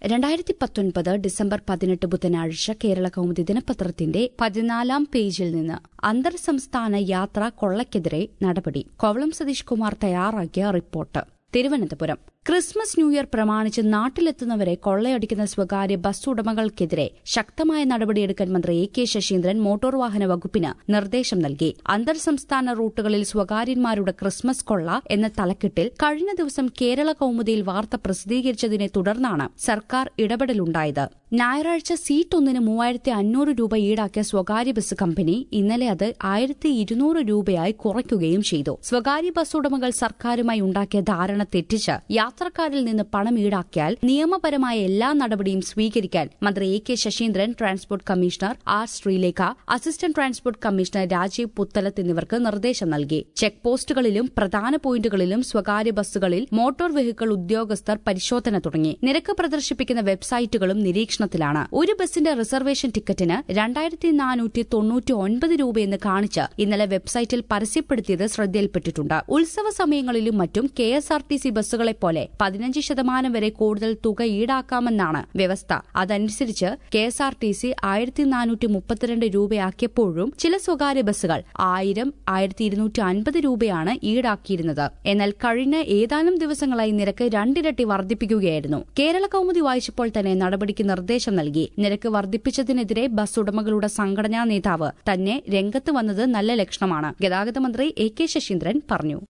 രണ്ടായിരത്തി പത്തൊൻപത് ഡിസംബർ പതിനെട്ട് ബുധനാഴ്ച കേരള കൗമുദി ദിനപത്രത്തിന്റെ പതിനാലാം പേജിൽ നിന്ന് അന്തർ സംസ്ഥാന യാത്രാ കൊള്ളയ്ക്കെതിരെ നടപടി കോവളം സതീഷ് കുമാർ തയ്യാറാക്കിയ report Thiruvananthapuram Christmas new year പ്രമാണിച്ച് നാട്ടിലെത്തുന്നവരെ കൊള്ളയടിക്കുന്ന സ്വകാര്യ ബസ് ഉടമകൾക്കെതിരെ ശക്തമായ നടപടിയെടുക്കാൻ മന്ത്രി എ കെ ശശീന്ദ്രൻ മോട്ടോർ വാഹന വകുപ്പിന് നിർദ്ദേശം നൽകി അന്തർ സംസ്ഥാന റൂട്ടുകളിൽ സ്വകാര്യന്മാരുടെ ക്രിസ്മസ് കൊള്ള എന്ന തലക്കെട്ടിൽ കഴിഞ്ഞ ദിവസം കേരള കൌമുദിയിൽ വാർത്ത പ്രസിദ്ധീകരിച്ചതിനെ തുടർന്നാണ് സർക്കാർ ഇടപെടലുണ്ടായത് ഞായറാഴ്ച സീറ്റ് ഒന്നിന് മൂവായിരത്തി അഞ്ഞൂറ് രൂപ ഈടാക്കിയ സ്വകാര്യ ബസ് കമ്പനി ഇന്നലെ അത് ആയിരത്തി ഇരുന്നൂറ് രൂപയായി കുറയ്ക്കുകയും ചെയ്തു സ്വകാര്യ ബസ് ഉടമകൾ സർക്കാരുമായി ഉണ്ടാക്കിയ ധാരണ തെറ്റിച്ച് യാത്രക്കാരിൽ നിന്ന് പണം ഈടാക്കിയാൽ നിയമപരമായ എല്ലാ നടപടിയും സ്വീകരിക്കാൻ മന്ത്രി A K Saseendran transport commissioner R Sreelekha assistant transport commissioner Rajeev Puthalath എന്നിവർക്ക് നിർദ്ദേശം നൽകി ചെക്ക് പോസ്റ്റുകളിലും പ്രധാന പോയിന്റുകളിലും സ്വകാര്യ ബസ്സുകളിൽ മോട്ടോർ വെഹിക്കിൾ ഉദ്യോഗസ്ഥർ പരിശോധന തുടങ്ങി നിരക്ക് പ്രദർശിപ്പിക്കുന്ന വെബ്സൈറ്റുകളും നിരീക്ഷണത്തിലാണ് ഒരു ബസിന്റെ റിസർവേഷൻ ടിക്കറ്റിന് രണ്ടായിരത്തി നാനൂറ്റി തൊണ്ണൂറ്റി ഒൻപത് രൂപയെന്ന് കാണിച്ച് ഇന്നലെ വെബ്സൈറ്റിൽ പരസ്യപ്പെടുത്തിയത് ശ്രദ്ധയിൽപ്പെട്ടിട്ടുണ്ട് ഉത്സവ സമയങ്ങളിലും മറ്റും K S R T C ബസ്സുകളെ പോലെ പതിനഞ്ച് ശതമാനം വരെ കൂടുതൽ തുക ഈടാക്കാമെന്നാണ് വ്യവസ്ഥ അതനുസരിച്ച് K S R T C ആയിരത്തി നാനൂറ്റി മുപ്പത്തിരണ്ട് രൂപയാക്കിയപ്പോഴും ചില സ്വകാര്യ ബസ്സുകൾ ആയിരം ആയിരത്തി ഇരുന്നൂറ്റി അൻപത് രൂപയാണ് ഈടാക്കിയിരുന്നത് എന്നാൽ കഴിഞ്ഞ ഏതാനും ദിവസങ്ങളായി നിരക്ക് രണ്ടിരട്ടി വർദ്ധിപ്പിക്കുകയായിരുന്നു കേരള കൌമുദി വായിച്ചപ്പോൾ തന്നെ നടപടിക്ക് നിർദ്ദേശം നൽകി നിരക്ക് വർദ്ധിപ്പിച്ചതിനെതിരെ ബസ് ഉടമകളുടെ സംഘടനാ നേതാവ് തന്നെ രംഗത്ത് വന്നത് നല്ല ലക്ഷണമാണ് ഗതാഗത മന്ത്രി എ കെ ശശീന്ദ്രൻ പറഞ്ഞു